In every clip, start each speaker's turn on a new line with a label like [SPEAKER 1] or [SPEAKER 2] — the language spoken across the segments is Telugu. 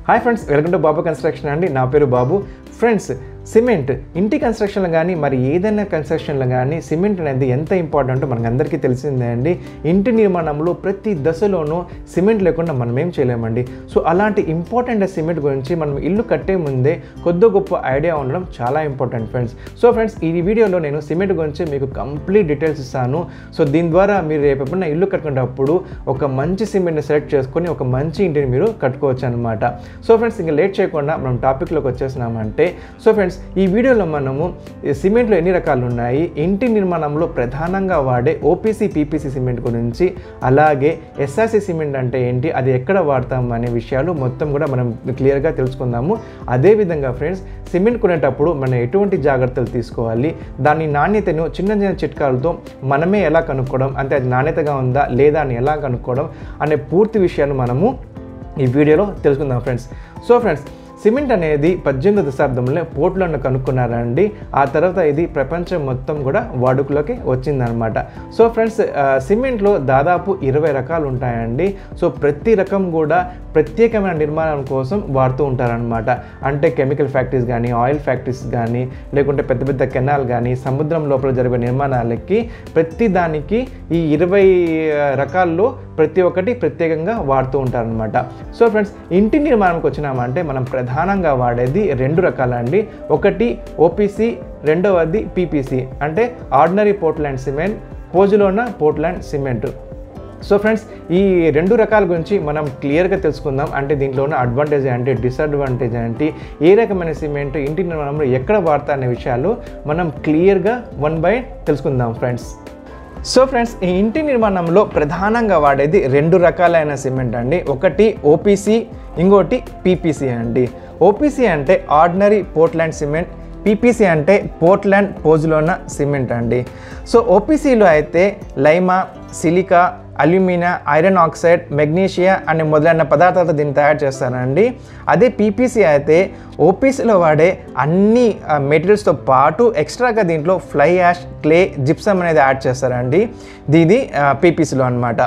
[SPEAKER 1] hi friends welcome to Babu construction అండి నా పేరు బాబు ఫ్రెండ్స్ సిమెంట్ ఇంటి కన్స్ట్రక్షన్లో కానీ మరి ఏదైనా కన్స్ట్రక్షన్లో కానీ సిమెంట్ అనేది ఎంత ఇంపార్టెంట్ మనకు అందరికీ తెలిసిందే అండి ఇంటి నిర్మాణంలో ప్రతి దశలోనూ సిమెంట్ లేకుండా మనం ఏం చేయలేమండి సో అలాంటి ఇంపార్టెంట్ సిమెంట్ గురించి మనం ఇల్లు కట్టే ముందే కొద్ది గొప్ప ఐడియా ఉండడం చాలా ఇంపార్టెంట్ ఫ్రెండ్స్ సో ఫ్రెండ్స్ ఈ వీడియోలో నేను సిమెంట్ గురించి మీకు కంప్లీట్ డీటెయిల్స్ ఇస్తాను సో దీని ద్వారా మీరు రేపు ఎప్పుడైనా ఇల్లు కట్టుకునేటప్పుడు ఒక మంచి సిమెంట్ని సెలెక్ట్ చేసుకొని ఒక మంచి ఇంటిని మీరు కట్టుకోవచ్చు అనమాట సో ఫ్రెండ్స్ ఇంకా లేట్ చేయకుండా మనం టాపిక్లోకి వచ్చేసినామంటే సో ఫ్రెండ్స్ ఈ వీడియోలో మనము ఈ సిమెంట్లో ఎన్ని రకాలు ఉన్నాయి ఇంటి నిర్మాణంలో ప్రధానంగా వాడే ఓపీసీ పీపీసీ సిమెంట్ గురించి అలాగే ఎస్ఆర్సీ సిమెంట్ అంటే ఏంటి అది ఎక్కడ వాడతాం అనే విషయాలు మొత్తం కూడా మనం క్లియర్గా తెలుసుకుందాము అదేవిధంగా ఫ్రెండ్స్ సిమెంట్ కొనేటప్పుడు మనం ఎటువంటి జాగ్రత్తలు తీసుకోవాలి దాని నాణ్యతను చిన్న చిన్న చిట్కాలతో మనమే ఎలా కనుక్కోవడం అంటే అది నాణ్యతగా ఉందా లేదా అని ఎలా కనుక్కోవడం అనే పూర్తి విషయాన్ని మనము ఈ వీడియోలో తెలుసుకుందాం ఫ్రెండ్స్ సో ఫ్రెండ్స్ సిమెంట్ అనేది పద్దెనిమిది దశాబ్దంలో పోర్ట్లను కనుక్కున్నారండి ఆ తర్వాత ఇది ప్రపంచం మొత్తం కూడా వాడుకలోకి వచ్చిందనమాట సో ఫ్రెండ్స్ ఆ, సిమెంట్లో దాదాపు ఇరవై రకాలు ఉంటాయండి సో ప్రతి రకం కూడా ప్రత్యేకమైన నిర్మాణం కోసం వాడుతూ ఉంటారనమాట అంటే కెమికల్ ఫ్యాక్టరీస్ కానీ ఆయిల్ ఫ్యాక్టరీస్ కానీ లేకుంటే పెద్ద పెద్ద కెనాల్ కానీ సముద్రం లోపల జరిగే నిర్మాణాలకి ప్రతి దానికి ఈ ఇరవై రకాల్లో ప్రతి ఒక్కటి ప్రత్యేకంగా వాడుతూ ఉంటారనమాట సో ఫ్రెండ్స్ ఇంటి నిర్మాణంకి వచ్చినామంటే మనం ప్రధానంగా వాడేది రెండు రకాలండి ఒకటి ఓపీసీ రెండవది పీపీసీ అంటే ordinary Portland cement pozzolana Portland cement so friends ఈ రెండు రకాల గురించి మనం క్లియర్గా తెలుసుకుందాం అంటే దీంట్లో ఉన్న అడ్వాంటేజ్ ఏంటి డిసడ్వాంటేజ్ ఏంటి ఏ రకమైన సిమెంట్ ఇంటి నిర్మాణంలో ఎక్కడ వాడతా అనే విషయాలు మనం క్లియర్గా వన్ బై తెలుసుకుందాం ఫ్రెండ్స్ సో ఫ్రెండ్స్ ఈ ఇంటి నిర్మాణంలో ప్రధానంగా వాడేది రెండు రకాలైన సిమెంట్ అండి ఒకటి ఓపీసీ ఇంకోటి పీపీసీ అండి ఓపీసీ అంటే ఆర్డినరీ పోర్ట్లాండ్ సిమెంట్ పీపీసీ అంటే పోర్ట్లాండ్ పోజులోన సిమెంట్ అండి సో ఓపీసీలో అయితే లైమా silica alumina iron oxide magnesia అనే మొదలైన పదార్థాలతో దీన్ని తయారు చేస్తారండి అదే పీపీసీ అయితే ఓపీసీలో వాడే అన్ని మెటీరియల్స్తో పాటు ఎక్స్ట్రాగా దీంట్లో ఫ్లై యాష్ క్లే జిప్సమ్ అనేది యాడ్ చేస్తారండి ఇది పీపీసీలో అనమాట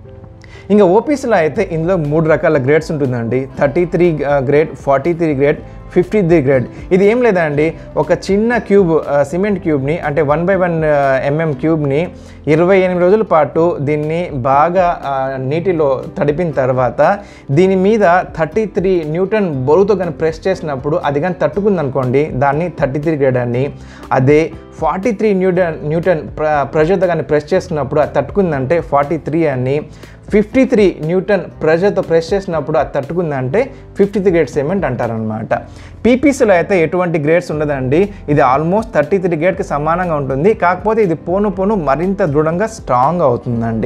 [SPEAKER 1] ఇంకా ఓపీసీలో అయితే ఇందులో మూడు రకాల గ్రేడ్స్ ఉంటుందండి thirty three grade forty three grade fifty three grade ఇది ఏం లేదండి ఒక చిన్న క్యూబ్ ఆ, సిమెంట్ క్యూబ్ని అంటే వన్ బై వన్ ఎంఎం క్యూబ్ని ఇరవై ఎనిమిది రోజుల పాటు దీన్ని బాగా ఆ, నీటిలో తడిపిన తర్వాత దీని మీద థర్టీ త్రీ న్యూటన్ బరువుతో కానీ ప్రెస్ చేసినప్పుడు అది కానీ తట్టుకుందనుకోండి దాన్ని థర్టీ త్రీ గ్రేడ్ అని అదే ఫార్టీ త్రీ న్యూటన్ న్యూటన్ ప్ర ప్రెషర్తో కానీ ప్రెస్ చేసినప్పుడు అది తట్టుకుందంటే ఫార్టీ త్రీ అని ఫిఫ్టీ త్రీ న్యూటన్ ప్రెషర్తో ప్రెస్ చేసినప్పుడు అది తట్టుకుందంటే ఫిఫ్టీ త్రీ గ్రేడ్ సిమెంట్ అంటారనమాట పీపీసీలో అయితే ఎటువంటి గ్రేడ్స్ ఉండదండి ఇది ఆల్మోస్ట్ థర్టీ త్రీ గ్రేడ్కి సమానంగా ఉంటుంది కాకపోతే ఇది పోను పోను మరింత దృఢంగా స్ట్రాంగ్ అవుతుందండి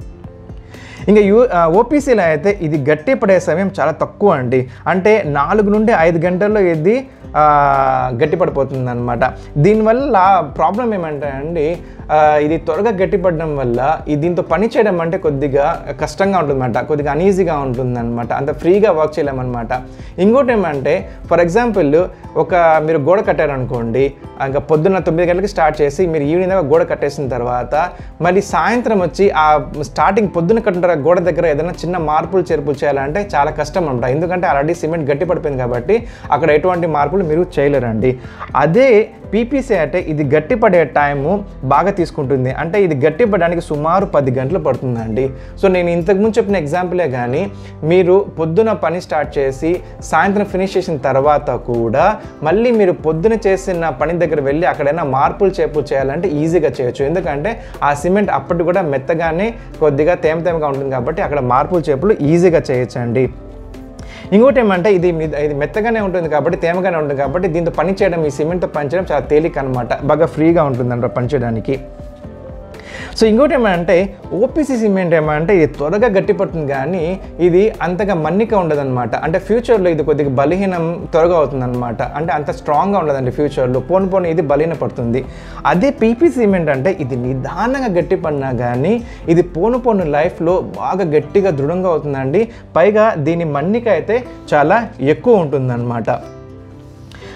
[SPEAKER 1] ఇంకా యూ ఓపీసీలో అయితే ఇది గట్టి పడే సమయం చాలా తక్కువ అండి అంటే నాలుగు నుండి ఐదు గంటల్లో ఇది ఆ, గట్టిపడిపోతుంది అనమాట దీనివల్ల ప్రాబ్లం ఏమంటే అండి ఆ, ఇది త్వరగా గట్టిపడడం వల్ల ఈ దీంతో పని చేయడం అంటే కొద్దిగా కష్టంగా ఉంటుందన్నమాట కొద్దిగా అనీజీగా ఉంటుందన్నమాట అంత ఫ్రీగా వర్క్ చేయలేమన్నమాట ఇంకోటి ఏమంటే ఫర్ ఎగ్జాంపుల్ ఒక మీరు గోడ కట్టారనుకోండి ఇంకా పొద్దున్న తొమ్మిది గంటలకి స్టార్ట్ చేసి మీరు ఈవినింగ్ దాకా గోడ కట్టేసిన తర్వాత మళ్ళీ సాయంత్రం వచ్చి ఆ స్టార్టింగ్ పొద్దున్న కట్టిన గోడ దగ్గర ఏదైనా చిన్న మార్పులు చేర్పులు చేయాలంటే చాలా కష్టం అనమాట ఎందుకంటే ఆల్రెడీ సిమెంట్ గట్టి పడిపోయింది కాబట్టి అక్కడ ఎటువంటి మార్పులు మీరు చేయలేరండి అదే పీపీసీ అంటే ఇది గట్టి పడే టైము బాగా తీసుకుంటుంది అంటే ఇది గట్టి పడడానికి సుమారు పది గంటలు పడుతుందండి సో నేను ఇంతకుముందు చెప్పిన ఎగ్జాంపులే కానీ మీరు పొద్దున పని స్టార్ట్ చేసి సాయంత్రం ఫినిష్ చేసిన తర్వాత కూడా మళ్ళీ మీరు పొద్దున చేసిన పని దగ్గర వెళ్ళి అక్కడైనా మార్పులు చేర్పులు చేయాలంటే ఈజీగా చేయొచ్చు ఎందుకంటే ఆ సిమెంట్ అప్పటి కూడా మెత్తగానే కొద్దిగా తేమ తేమగా ఉంటుంది కాబట్టి అక్కడ మార్పులు చేర్పులు ఈజీగా చేయొచ్చండి ఇంకోటి ఏమంటే ఇది మీ- ఇది మెత్తగానే ఉంటుంది కాబట్టి తేమగానే ఉంటుంది కాబట్టి దీంతో పని చేయడం ఈ సిమెంట్తో పని చేయడం చాలా తేలిక అనమాట బాగా ఫ్రీగా ఉంటుందంట పని చేయడానికి సో ఇంకోటి ఏమంటే ఓపీసీ సిమెంట్ ఏమంటే ఇది త్వరగా గట్టిపడుతుంది కానీ ఇది అంతగా మన్నిక ఉండదన్నమాట అంటే ఫ్యూచర్లో ఇది కొద్దిగా బలహీనం త్వరగా అవుతుందన్నమాట అంటే అంత స్ట్రాంగ్గా ఉండదండి ఫ్యూచర్లో పోను పోను ఇది బలహీన పడుతుంది అదే పీపీ సిమెంట్ అంటే ఇది నిదానంగా గట్టిపడినా కానీ ఇది పోను పోను లైఫ్లో బాగా గట్టిగా దృఢంగా అవుతుందండి పైగా దీని మన్నిక అయితే చాలా ఎక్కువ ఉంటుందన్నమాట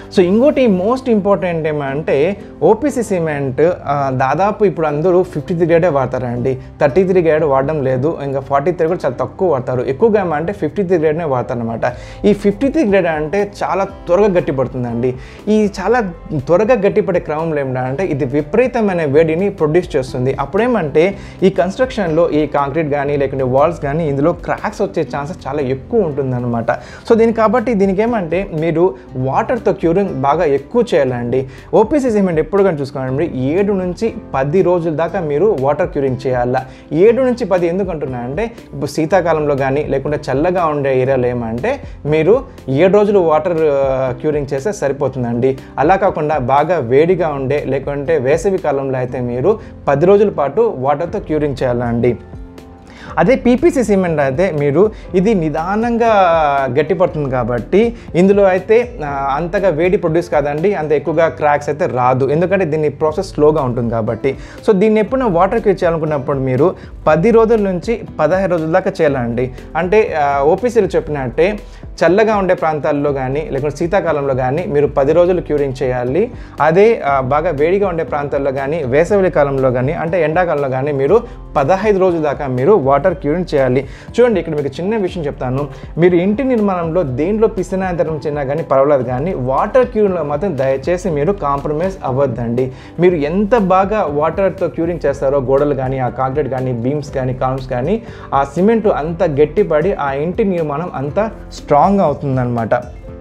[SPEAKER 1] సో ఇంకోటి మోస్ట్ ఇంపార్టెంట్ ఏమంటే ఓపీసీ సిమెంట్ ఆ, దాదాపు ఇప్పుడు అందరూ ఫిఫ్టీ త్రీ గ్రేడే వాడతారండి థర్టీ త్రీ గ్రేడ్ వాడడం లేదు ఇంకా ఫార్టీ త్రీ కూడా చాలా తక్కువ వాడతారు ఎక్కువగా ఏమంటే ఫిఫ్టీ త్రీ గ్రేడ్నే వాడతారు అనమాట ఈ ఫిఫ్టీ త్రీ గ్రేడ్ అంటే చాలా త్వరగా గట్టిపడుతుందండి ఈ చాలా త్వరగా గట్టిపడే క్రమంలో ఏమిటంటే ఇది విపరీతమైన వేడిని ప్రొడ్యూస్ చేస్తుంది అప్పుడేమంటే ఈ కన్స్ట్రక్షన్లో ఈ కాంక్రీట్ కానీ లేకుంటే వాల్స్ కానీ ఇందులో క్రాక్స్ వచ్చే ఛాన్సెస్ చాలా ఎక్కువ ఉంటుందన్నమాట సో దీని కాబట్టి దీనికి ఏమంటే మీరు వాటర్తో క్యూరింగ్ బాగా ఎక్కువ చేయాలండి ఓపీసీ సిమెంట్ ఎప్పుడు కానీ చూసుకోండి ఏడు నుంచి పది రోజుల దాకా మీరు వాటర్ క్యూరింగ్ చేయాలా ఏడు నుంచి పది ఎందుకు అంటున్నా అంటే ఇప్పుడు శీతాకాలంలో కానీ లేకుంటే చల్లగా ఉండే ఏరియాలో ఏమంటే మీరు ఏడు రోజులు వాటర్ క్యూరింగ్ చేస్తే సరిపోతుందండి అలా కాకుండా బాగా వేడిగా ఉండే లేకుంటే వేసవి కాలంలో అయితే మీరు పది రోజుల పాటు వాటర్తో క్యూరింగ్ చేయాలండి అదే పీపీసీ సిమెంట్ అయితే మీరు ఇది నిదానంగా గట్టిపడుతుంది కాబట్టి ఇందులో అయితే ఆ, అంతగా వేడి ప్రొడ్యూస్ కాదండి అంత ఎక్కువగా క్రాక్స్ అయితే రాదు ఎందుకంటే దీని ప్రాసెస్ స్లోగా ఉంటుంది కాబట్టి సో దీన్ని ఎప్పుడైనా వాటర్ క్యూర్ చేయాలనుకున్నప్పుడు మీరు పది రోజుల నుంచి పదహైదు రోజుల దాకా చేయాలండి అంటే ఓపీసీలు చెప్పినట్టే చల్లగా ఉండే ప్రాంతాల్లో కానీ లేకుంటే శీతాకాలంలో కానీ మీరు పది రోజులు క్యూరింగ్ చేయాలి అదే ఆ, బాగా వేడిగా ఉండే ప్రాంతాల్లో కానీ వేసవి కాలంలో కానీ అంటే ఎండాకాలంలో కానీ మీరు పదహైదు రోజుల దాకా మీరు వాటర్ క్యూరింగ్ చేయాలి చూడండి ఇక్కడ మీకు చిన్న విషయం చెప్తాను మీరు ఇంటి నిర్మాణంలో దేంట్లో పిసినాంతరం చిన్న కానీ పర్వాలేదు కానీ వాటర్ క్యూరింగ్లో మాత్రం దయచేసి మీరు కాంప్రమైజ్ అవ్వద్దండి మీరు ఎంత బాగా వాటర్తో క్యూరింగ్ చేస్తారో గోడలు కానీ ఆ కాంక్రీట్ కానీ బీమ్స్ కానీ కాలమ్స్ కానీ ఆ సిమెంట్ అంత గట్టిపడి ఆ ఇంటి నిర్మాణం అంత స్ట్రాంగ్గా అవుతుందన్నమాట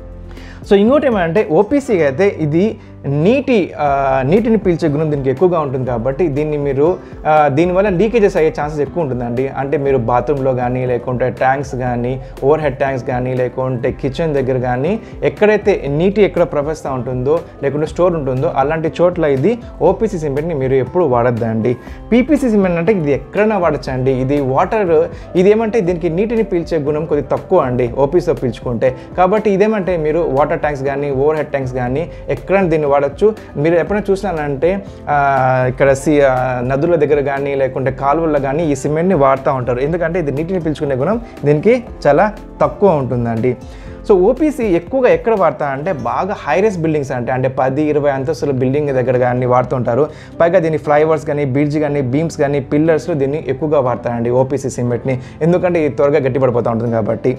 [SPEAKER 1] సో ఇంకోటి ఏమంటే ఓపీసీకి అయితే ఇది నీటి ఆ, నీటిని పీల్చే గుణం దీనికి ఎక్కువగా ఉంటుంది కాబట్టి దీన్ని మీరు ఆ, దీనివల్ల లీకేజెస్ అయ్యే ఛాన్సెస్ ఎక్కువ ఉంటుందండి అంటే మీరు బాత్రూంలో కానీ లేకుంటే ట్యాంక్స్ కానీ ఓవర్ హెడ్ ట్యాంక్స్ కానీ లేకుంటే కిచెన్ దగ్గర కానీ ఎక్కడైతే నీటి ఎక్కడ ప్రవహిస్తూ ఉంటుందో లేకుంటే స్టోర్ ఉంటుందో అలాంటి చోట్ల ఇది ఓపీసీ సిమెంట్ని మీరు ఎప్పుడు వాడద్దండి పీపీసీ సిమెంట్ అంటే ఇది ఎక్కడైనా వాడచ్చండి ఇది వాటర్ ఇది ఏమంటే దీనికి నీటిని పీల్చే గుణం కొద్దిగా తక్కువ అండి ఓపీసీతో పీల్చుకుంటే కాబట్టి ఇదేమంటే మీరు వాటర్ ట్యాంక్స్ కానీ ఓవర్ హెడ్ ట్యాంక్స్ కానీ ఎక్కడైనా దీన్ని వాడచ్చు మీరు ఎప్పుడైనా చూసినారంటే ఆ, ఇక్కడ సి ఆ, నదుల దగ్గర కానీ లేకుంటే కాలువల్లో కానీ ఈ సిమెంట్ని వాడుతూ ఉంటారు ఎందుకంటే ఇది నీటిని పీల్చుకునే గుణం దీనికి చాలా తక్కువ ఉంటుందండి సో ఓపీసీ ఎక్కువగా ఎక్కడ వాడతా అంటే బాగా హైరెస్ బిల్డింగ్స్ అంటే అంటే పది ఇరవై అంతస్తుల బిల్డింగ్ దగ్గర కానీ వాడుతుంటారు పైగా దీన్ని ఫ్లైఓవర్స్ కానీ బ్రిడ్జ్ కానీ బీమ్స్ కానీ పిల్లర్స్లో దీన్ని ఎక్కువగా వాడతారండి ఓపీసీ సిమెంట్ని ఎందుకంటే ఇది త్వరగా గట్టిపడిపోతూ ఉంటుంది కాబట్టి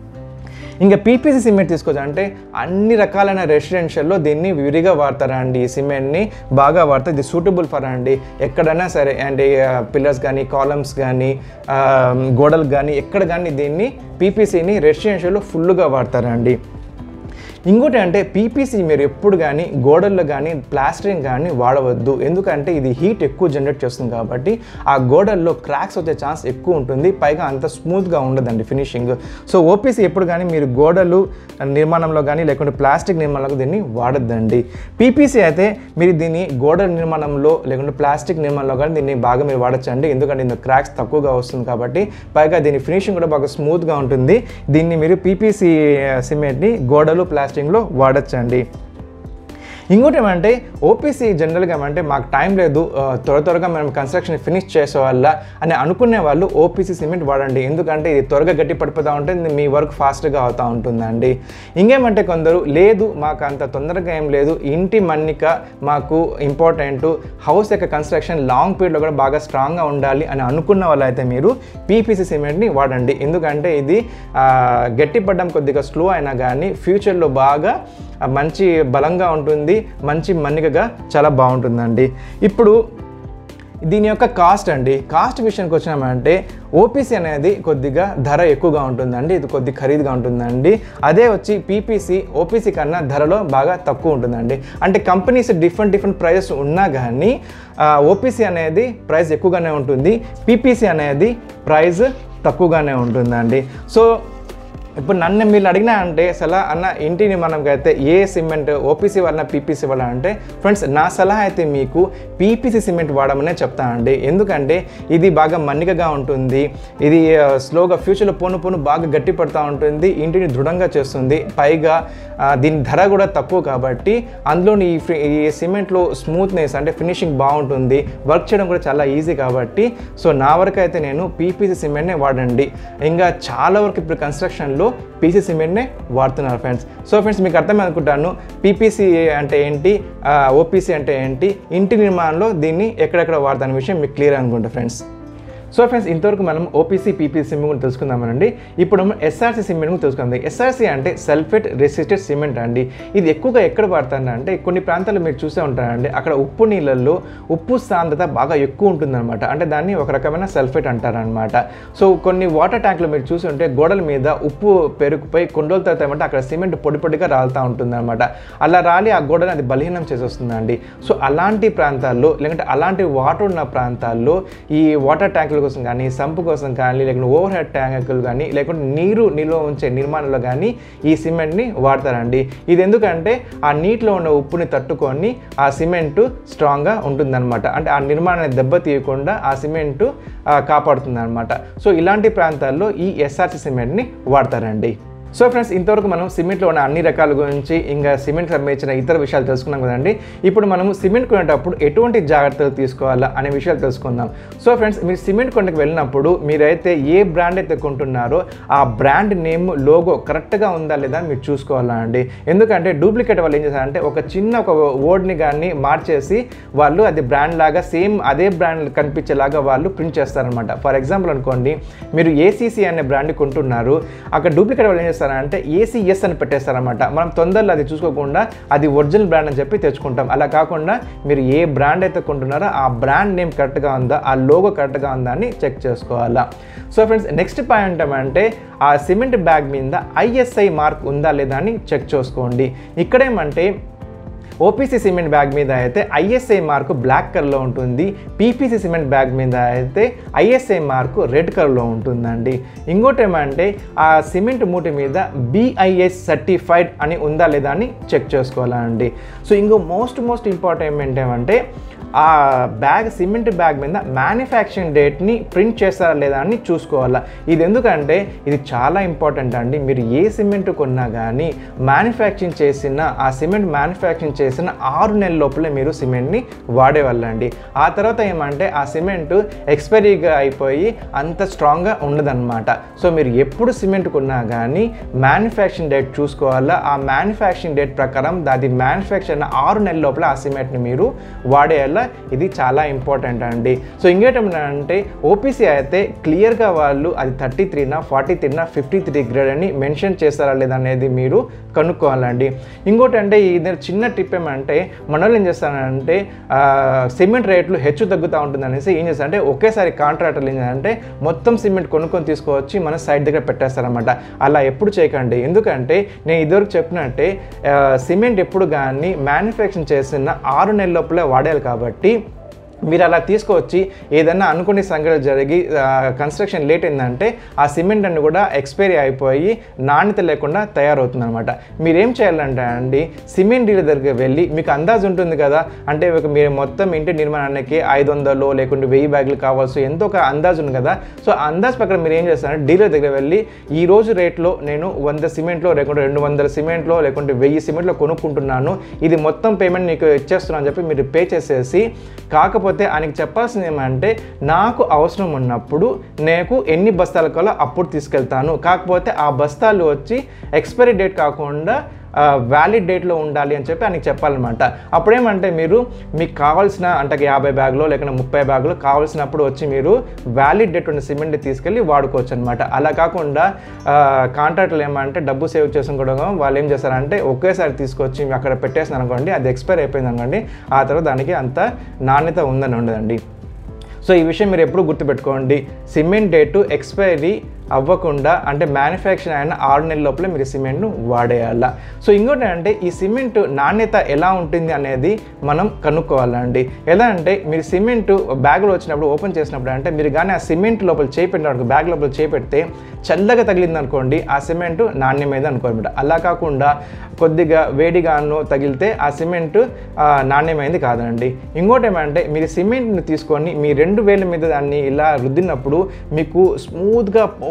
[SPEAKER 1] ఇంకా పీపీసీ సిమెంట్ తీసుకోవచ్చంటే అన్ని రకాలైన రెసిడెన్షియల్లో దీన్ని విరిగా వాడతారండి ఈ సిమెంట్ని బాగా వాడతారు ఇది సూటబుల్ ఫర్ అండి ఎక్కడైనా సరే అండ్ పిల్లర్స్ కానీ కాలమ్స్ కానీ గోడలు కానీ ఎక్కడ కానీ దీన్ని పీపీసీని రెసిడెన్షియల్లో ఫుల్గా వాడతారండి ఇంకోటి అంటే పీపీసీ మీరు ఎప్పుడు కానీ గోడల్లో కానీ ప్లాస్టరింగ్ కానీ వాడవద్దు ఎందుకంటే ఇది హీట్ ఎక్కువ జనరేట్ చేస్తుంది కాబట్టి ఆ గోడల్లో క్రాక్స్ వచ్చే ఛాన్స్ ఎక్కువ ఉంటుంది పైగా అంత స్మూత్గా ఉండదండి ఫినిషింగ్ సో ఓపీసీ ఎప్పుడు కానీ మీరు గోడలు నిర్మాణంలో కానీ లేకుంటే ప్లాస్టిక్ నిర్మాణంలో దీన్ని వాడద్దండి పీపీసీ అయితే మీరు దీన్ని గోడల నిర్మాణంలో లేకుంటే ప్లాస్టిక్ నిర్మాణంలో కానీ దీన్ని బాగా మీరు వాడచ్చండి ఎందుకంటే ఇందులో క్రాక్స్ తక్కువగా వస్తుంది కాబట్టి పైగా దీని ఫినిషింగ్ కూడా బాగా స్మూత్గా ఉంటుంది దీన్ని మీరు పీపీసీ సిమెంట్ని గోడలు ప్లాస్టింగ్లో వాడచ్చండి ఇంకోటి ఏమంటే ఓపీసీ జనరల్గా ఏమంటే మాకు టైం లేదు ఆ, త్వర త్వరగా మనం కన్స్ట్రక్షన్ ఫినిష్ చేసేవాళ్ళ అని అనుకునే వాళ్ళు ఓపీసీ సిమెంట్ వాడండి ఎందుకంటే ఇది త్వరగా గట్టి పడిపోతూ ఉంటుంది మీ వర్క్ ఫాస్ట్గా అవుతూ ఉంటుందండి ఇంకేమంటే కొందరు లేదు మాకు అంత తొందరగా ఏం లేదు ఇంటి మన్నిక మాకు ఇంపార్టెంట్ హౌస్ యొక్క కన్స్ట్రక్షన్ లాంగ్ పీరియడ్లో కూడా బాగా స్ట్రాంగ్గా ఉండాలి అని అనుకున్న వాళ్ళైతే మీరు పీపీసీ సిమెంట్ని వాడండి ఎందుకంటే ఇది ఆ, గట్టిపడడం కొద్దిగా స్లో అయినా కానీ ఫ్యూచర్లో బాగా ఆ, మంచి బలంగా ఉంటుంది మంచి మన్నికగా చాలా బాగుంటుందండి ఇప్పుడు దీని యొక్క కాస్ట్ అండి కాస్ట్ విషయానికి వచ్చినామంటే ఓపీసీ అనేది కొద్దిగా ధర ఎక్కువగా ఉంటుందండి ఇది కొద్ది ఖరీదుగా ఉంటుందండి అదే వచ్చి పీపీసీ ఓపీసీ కన్నా ధరలో బాగా తక్కువ ఉంటుందండి అంటే కంపెనీస్ డిఫరెంట్ డిఫరెంట్ ప్రైజెస్ ఉన్నా కానీ ఓపీసీ అనేది ప్రైస్ ఎక్కువగానే ఉంటుంది పీపీసీ అనేది ప్రైస్ తక్కువగానే ఉంటుందండి సో ఇప్పుడు నన్ను మీరు అడిగినా అంటే సలహా అన్న ఇంటి నిర్మాణంకి అయితే ఏ సిమెంట్ ఓపీసీ వల్ల పీపీసీ వల్ల అంటే ఫ్రెండ్స్ నా సలహా అయితే మీకు పీపీసీ సిమెంట్ వాడమనే చెప్తానండి ఎందుకంటే ఇది బాగా మన్నికగా ఉంటుంది ఇది ఆ, స్లోగా ఫ్యూచర్లో పోను పోను బాగా గట్టి పడుతూ ఉంటుంది ఇంటిని దృఢంగా చేస్తుంది పైగా ఆ, దీని ధర కూడా తక్కువ కాబట్టి అందులోని ఈ ఫి- ఈ సిమెంట్లో స్మూత్నెస్ అంటే ఫినిషింగ్ బాగుంటుంది వర్క్ చేయడం కూడా చాలా ఈజీ కాబట్టి సో నా వరకు అయితే నేను పీపీసీ సిమెంట్నే వాడండి ఇంకా చాలా వరకు ఇప్పుడు కన్స్ట్రక్షన్లో నిర్మాణంలో పీసీ సిమెంట్నే వాడుతున్నారు ఫ్రెండ్స్ సో ఫ్రెండ్స్ మీకు అర్థం అనుకుంటాను పీపీసీ అంటే ఏంటి ఓపీసీ అంటే ఏంటి ఇంటి నిర్మాణంలో దీన్ని ఎక్కడెక్కడ వాడతానే విషయం మీకు క్లియర్ అనుకుంటా ఫ్రెండ్స్ సో ఫ్రెండ్స్ ఇంతవరకు మనం ఓపీసీ పీపీసీ సిమెంట్ గురించి తెలుసుకుందామనండి ఇప్పుడు మనం ఎస్ఆర్సీ సిమెంట్ గురించి తెలుసుకుందాం ఎస్ఆర్సీ అంటే సల్ఫేట్ రెసిస్టెడ్ సిమెంట్ అండి ఇది ఎక్కువగా ఎక్కడ వాడతారంటే కొన్ని ప్రాంతాల్లో మీరు చూసే ఉంటారండి అక్కడ ఉప్పు నీళ్ళల్లో ఉప్పు సాంద్రత బాగా ఎక్కువ ఉంటుందన్నమాట అంటే దాన్ని ఒక రకమైన సల్ఫేట్ అంటారనమాట సో కొన్ని వాటర్ ట్యాంకులు మీరు చూసి ఉంటే గోడల మీద ఉప్పు పెరుగుపోయి కొన్ని రోజుల తర్వాత ఏమంటే అక్కడ సిమెంట్ పొడి పొడిగా రాలుతూ ఉంటుందన్నమాట అలా రాలి ఆ గోడని అది బలహీనం చేసేస్తుందండి సో అలాంటి ప్రాంతాల్లో లేకుంటే అలాంటి వాటర్ ఉన్న ప్రాంతాల్లో ఈ వాటర్ ట్యాంకుల కోసం కానీ సంపు కోసం కానీ లేకుంటే ఓవర్ హెడ్ ట్యాంకులు కానీ లేకుంటే నీరు నిల్వ ఉంచే నిర్మాణంలో కానీ ఈ సిమెంట్ని వాడతారండి ఇది ఎందుకంటే ఆ నీటిలో ఉన్న ఉప్పుని తట్టుకొని ఆ సిమెంటు స్ట్రాంగ్గా ఉంటుందన్నమాట అంటే ఆ నిర్మాణాన్ని దెబ్బతీయకుండా ఆ సిమెంటు కాపాడుతుంది అనమాట సో ఇలాంటి ప్రాంతాల్లో ఈ ఎస్ఆర్సి సిమెంట్ని వాడతారండి సో ఫ్రెండ్స్ ఇంతవరకు మనం సిమెంట్లో ఉన్న అన్ని రకాల గురించి ఇంకా సిమెంట్ సంబంధించిన ఇతర విషయాలు తెలుసుకున్నాం కదండి ఇప్పుడు మనం సిమెంట్ కొనేటప్పుడు ఎటువంటి జాగ్రత్తలు తీసుకోవాలా అనే విషయాలు తెలుసుకుందాం సో ఫ్రెండ్స్ మీరు సిమెంట్ కొనకు వెళ్ళినప్పుడు మీరైతే ఏ బ్రాండ్ అయితే కొంటున్నారో ఆ బ్రాండ్ నేమ్ లోగో కరెక్ట్గా ఉందా లేదా అని మీరు చూసుకోవాలా అండి ఎందుకంటే డూప్లికేట్ వాళ్ళు ఏం చేశారంటే ఒక చిన్న ఒక వర్డ్ని కానీ మార్చేసి వాళ్ళు అది బ్రాండ్ లాగా సేమ్ అదే బ్రాండ్ కనిపించేలాగా వాళ్ళు ప్రింట్ చేస్తారనమాట ఫర్ ఎగ్జాంపుల్ అనుకోండి మీరు ఏసీసీ అనే బ్రాండ్ కొంటున్నారు అక్కడ డూప్లికేట్ వాళ్ళు ఏం చేస్తారంటే ఏసీఎస్ అని పెట్టేస్తారనమాట మనం తొందరలో అది చూసుకోకుండా అది ఒరిజినల్ బ్రాండ్ అని చెప్పి తెచ్చుకుంటాం అలా కాకుండా మీరు ఏ బ్రాండ్ అయితే కొంటున్నారో ఆ బ్రాండ్ నేమ్ కరెక్ట్గా ఉందా ఆ లోగో కరెక్ట్గా ఉందా అని చెక్ చేసుకోవాలా సో ఫ్రెండ్స్ నెక్స్ట్ పాయింట్ ఏమంటే ఆ సిమెంట్ బ్యాగ్ మీద ఐఎస్ఐ మార్క్ ఉందా లేదా అని చెక్ చేసుకోండి ఇక్కడేమంటే ఓపీసీ సిమెంట్ బ్యాగ్ మీద అయితే ఐఎస్ఐ మార్కు బ్లాక్ కలర్లో ఉంటుంది పీపీసీ సిమెంట్ బ్యాగ్ మీద అయితే ఐఎస్ఐ మార్కు రెడ్ కలర్లో ఉంటుందండి ఇంకోటి ఏమంటే ఆ సిమెంట్ మూట మీద బిఐఎస్ సర్టిఫైడ్ అని ఉందా లేదా అని చెక్ చేసుకోవాలండి సో ఇంకో మోస్ట్ మోస్ట్ ఇంపార్టెంట్ ఏమంటే ఆ బ్యాగ్ సిమెంట్ బ్యాగ్ మీద మ్యానుఫ్యాక్చరింగ్ డేట్ని ప్రింట్ చేస్తారా లేదా అని చూసుకోవాలా ఇది ఎందుకంటే ఇది చాలా ఇంపార్టెంట్ అండి మీరు ఏ సిమెంట్ కొన్నా కానీ మ్యానుఫ్యాక్చరింగ్ చేసిన ఆ సిమెంట్ మ్యానుఫ్యాక్చరింగ్ చేసిన ఆరు నెలల లోపలే మీరు సిమెంట్ని వాడేవాళ్ళండి ఆ తర్వాత ఏమంటే ఆ సిమెంట్ ఎక్స్పైరీగా అయిపోయి అంత స్ట్రాంగ్గా ఉండదన్నమాట సో మీరు ఎప్పుడు సిమెంట్ కొన్నా కానీ మ్యానుఫ్యాక్చరింగ్ డేట్ చూసుకోవాలా ఆ మ్యానుఫ్యాక్చరింగ్ డేట్ ప్రకారం అది మ్యానుఫ్యాక్చర్ అయిన ఆరు నెలల లోపల ఆ సిమెంట్ని మీరు వాడేయాలా ఇది చాలా ఇంపార్టెంట్ అండి సో ఇంకేటంటే ఓపీసీ అయితే క్లియర్గా వాళ్ళు అది థర్టీ త్రీనా ఫార్టీ త్రీనా ఫిఫ్టీ త్రీ గ్రేడ్ అని మెన్షన్ చేస్తారా లేదా అనేది మీరు కనుక్కోవాలండి ఇంకోటి అంటే ఇది చిన్న టిప్ ఏమంటే మన వాళ్ళు ఏం చేస్తారంటే సిమెంట్ రేట్లు హెచ్చు తగ్గుతూ ఉంటుంది అనేసి ఏం చేస్తారంటే ఒకేసారి కాంట్రాక్టర్లు ఏం చేస్తారంటే మొత్తం సిమెంట్ కొనుక్కొని తీసుకొచ్చి మన సైడ్ దగ్గర పెట్టేస్తారనమాట అలా ఎప్పుడు చేయకండి ఎందుకంటే నేను ఇదివరకు చెప్పినట్టే సిమెంట్ ఎప్పుడు కానీ మ్యానుఫ్యాక్చరింగ్ చేసిన ఆరు నెలల లోపలే వాడాలి కాబట్టి మీరు అలా తీసుకొచ్చి ఏదన్నా అనుకునే సంఘటన జరిగి కన్స్ట్రక్షన్ లేట్ అయిందంటే ఆ సిమెంట్ అన్ని కూడా ఎక్స్పైరీ అయిపోయి నాణ్యత లేకుండా తయారవుతుందన్నమాట మీరేం చేయాలంటే అండి సిమెంట్ డీలర్ దగ్గరికి వెళ్ళి మీకు అందాజు ఉంటుంది కదా అంటే ఒక మీరు మొత్తం ఇంటి నిర్మాణానికి ఐదు వందలు లేకుంటే వెయ్యి బ్యాగులు కావాల్సి ఎంతో ఒక అందాజు ఉంది కదా సో ఆ అందాజు ప్రకారం మీరు ఏం చేస్తారంటే డీలర్ దగ్గర వెళ్ళి ఈ రోజు రేట్లో నేను వంద సిమెంట్లో లేకుంటే రెండు వందల సిమెంట్లో లేకుంటే వెయ్యి సిమెంట్లో కొనుక్కుంటున్నాను ఇది మొత్తం పేమెంట్ నీకు ఇచ్చేస్తున్నాను అని చెప్పి మీరు పే చేసేసి కాకపోతే ఆయనకి చెప్పాల్సింది ఏమంటే నాకు అవసరం ఉన్నప్పుడు నాకు ఎన్ని బస్తాల కావాలో అప్పుడు తీసుకెళ్తాను కాకపోతే ఆ బస్తాలు వచ్చి ఎక్స్పైరీ డేట్ కాకుండా వ్యాలిడ్ డేట్లో ఉండాలి అని చెప్పి ఆయనకి చెప్పాలన్నమాట అప్పుడేమంటే మీరు మీకు కావాల్సిన అంటే యాభై బ్యాగులో లేకుంటే ముప్పై బ్యాగులో కావాల్సినప్పుడు వచ్చి మీరు వ్యాలిడ్ డేట్ ఉన్న సిమెంట్ తీసుకెళ్ళి వాడుకోవచ్చు అనమాట అలా కాకుండా కాంట్రాక్టర్లు ఏమంటే డబ్బు సేవ్ చేసుకోవడం వాళ్ళు ఏం చేస్తారంటే ఒకేసారి తీసుకొచ్చి అక్కడ పెట్టేసిన అనుకోండి అది ఎక్స్పైర్ అయిపోయింది అనుకోండి ఆ తర్వాత దానికి అంత నాణ్యత ఉందని ఉండదండి సో ఈ విషయం మీరు ఎప్పుడు గుర్తుపెట్టుకోండి సిమెంట్ డేటు ఎక్స్పైరీ అవ్వకుండా అంటే మ్యానుఫ్యాక్చర్ అయిన ఆరు నెలల లోపల మీరు సిమెంట్ను వాడేయాల సో ఇంకోటి అంటే ఈ సిమెంట్ నాణ్యత ఎలా ఉంటుంది అనేది మనం కనుక్కోవాలండి ఎలా అంటే మీరు సిమెంట్ బ్యాగ్లో వచ్చినప్పుడు ఓపెన్ చేసినప్పుడు అంటే మీరు కానీ ఆ సిమెంట్ లోపల చేపెట్టినప్పుడు బ్యాగ్ లోపల చేపెడితే చల్లగా తగిలింది అనుకోండి ఆ సిమెంట్ నాణ్యమైంది అనుకోనమాట అలా కాకుండా కొద్దిగా వేడిగాను తగిలితే ఆ సిమెంట్ నాణ్యమైంది కాదండి ఇంకోటి ఏమంటే మీరు సిమెంట్ని తీసుకొని మీ రెండు వేల మీద దాన్ని ఇలా రుద్దినప్పుడు మీకు స్మూత్గా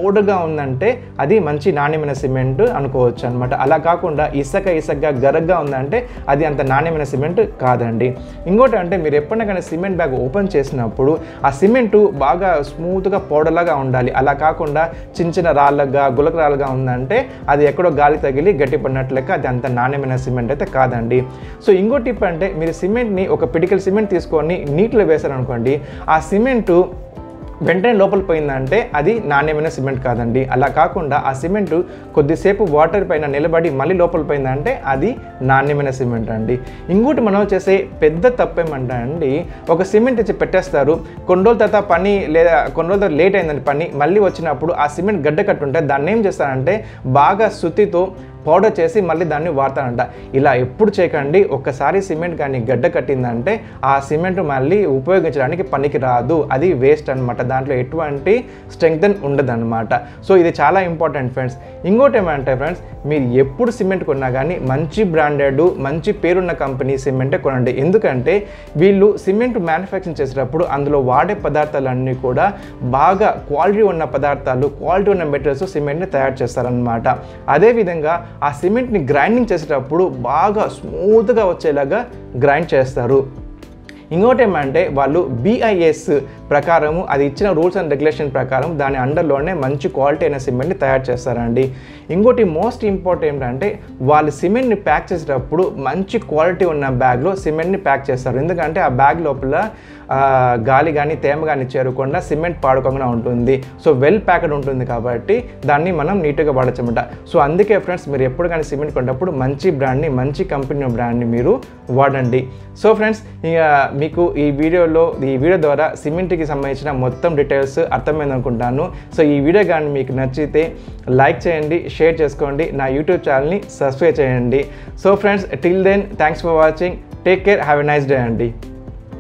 [SPEAKER 1] పౌడర్గా ఉందంటే అది మంచి నాణ్యమైన సిమెంట్ అనుకోవచ్చు అనమాట అలా కాకుండా ఇసక ఇసకగా గరగ్గా ఉందంటే అది అంత నాణ్యమైన సిమెంట్ కాదండి ఇంకోటి అంటే మీరు ఎప్పుడైనా కానీ సిమెంట్ బ్యాగ్ ఓపెన్ చేసినప్పుడు ఆ సిమెంట్ బాగా స్మూత్గా పౌడర్లాగా ఉండాలి అలా కాకుండా చిన్న చిన్న రాళ్ళగా గులక రాళ్ళగా ఉందంటే అది ఎక్కడో గాలి తగిలి గట్టిపడినట్లు లెక్క అది అంత నాణ్యమైన సిమెంట్ అయితే కాదండి సో ఇంకో టిప్ అంటే మీరు సిమెంట్ని ఒక పిడికల్ సిమెంట్ తీసుకొని నీటిలో వేశారనుకోండి ఆ సిమెంటు వెంటనే లోపల పోయిందంటే అది నాణ్యమైన సిమెంట్ కాదండి అలా కాకుండా ఆ సిమెంట్ కొద్దిసేపు వాటర్ పైన నిలబడి మళ్ళీ లోపల పోయిందంటే అది నాణ్యమైన సిమెంట్ అండి ఇంకోటి మనం చేసే పెద్ద తప్పేమంటే అండి ఒక సిమెంట్ తెచ్చి పెట్టేస్తారు కొన్ని రోజుల తర్వాత పని లేదా కొన్ని రోజుల తర్వాత లేట్ అయిందండి పని మళ్ళీ వచ్చినప్పుడు ఆ సిమెంట్ గడ్డ కట్టుంటే దాన్ని ఏం చేస్తారంటే బాగా శుద్ధితో పౌడర్ చేసి మళ్ళీ దాన్ని వాడతారంట ఇలా ఎప్పుడు చేయకండి ఒక్కసారి సిమెంట్ కానీ గడ్డ కట్టిందంటే ఆ సిమెంట్ మళ్ళీ ఉపయోగించడానికి పనికి రాదు అది వేస్ట్ అనమాట దాంట్లో ఎటువంటి స్ట్రెంగ్త్ ఉండదన్నమాట సో ఇది చాలా ఇంపార్టెంట్ ఫ్రెండ్స్ ఇంకోటి ఏమంటే ఫ్రెండ్స్ మీరు ఎప్పుడు సిమెంట్ కొన్నా కానీ మంచి బ్రాండెడ్ మంచి పేరున్న కంపెనీ సిమెంటే కొనండి ఎందుకంటే వీళ్ళు సిమెంట్ మ్యానుఫ్యాక్చరింగ్ చేసేటప్పుడు అందులో వాడే పదార్థాలన్నీ కూడా బాగా క్వాలిటీ ఉన్న పదార్థాలు క్వాలిటీ ఉన్న మెటీరియల్స్ సిమెంట్ని తయారు చేస్తారనమాట అదేవిధంగా ఆ సిమెంట్ని గ్రైండింగ్ చేసేటప్పుడు బాగా స్మూత్గా వచ్చేలాగా గ్రైండ్ చేస్తారు ఇంకోటి ఏమంటే వాళ్ళు బిఐఎస్ ప్రకారము అది ఇచ్చిన రూల్స్ అండ్ రెగ్యులేషన్ ప్రకారం దాని అండర్లోనే మంచి క్వాలిటీ అయిన సిమెంట్ని తయారు చేస్తారండి ఇంకోటి మోస్ట్ ఇంపార్టెంట్ ఏంటంటే వాళ్ళు సిమెంట్ని ప్యాక్ చేసేటప్పుడు మంచి క్వాలిటీ ఉన్న బ్యాగ్లో సిమెంట్ని ప్యాక్ చేస్తారు ఎందుకంటే ఆ బ్యాగ్ లోపల ఆ, గాలి కానీ తేమ కానీ చేరకుండా సిమెంట్ పాడుకోకుండా ఉంటుంది సో వెల్ ప్యాక్డ్ ఉంటుంది కాబట్టి దాన్ని మనం నీట్గా వాడచ్చమాట సో అందుకే ఫ్రెండ్స్ మీరు ఎప్పుడు కానీ సిమెంట్ కొన్నప్పుడు మంచి బ్రాండ్ని మంచి కంపెనీ బ్రాండ్ని మీరు వాడండి సో ఫ్రెండ్స్ ఇక మీకు ఈ వీడియోలో ఈ వీడియో ద్వారా సిమెంట్కి సంబంధించిన మొత్తం డీటెయిల్స్ అర్థమైంది అనుకుంటాను సో ఈ వీడియో కానీ మీకు నచ్చితే లైక్ చేయండి షేర్ చేసుకోండి నా యూట్యూబ్ ఛానల్ని సబ్స్క్రైబ్ చేయండి so friends till then thanks for watching take care have a nice day అండి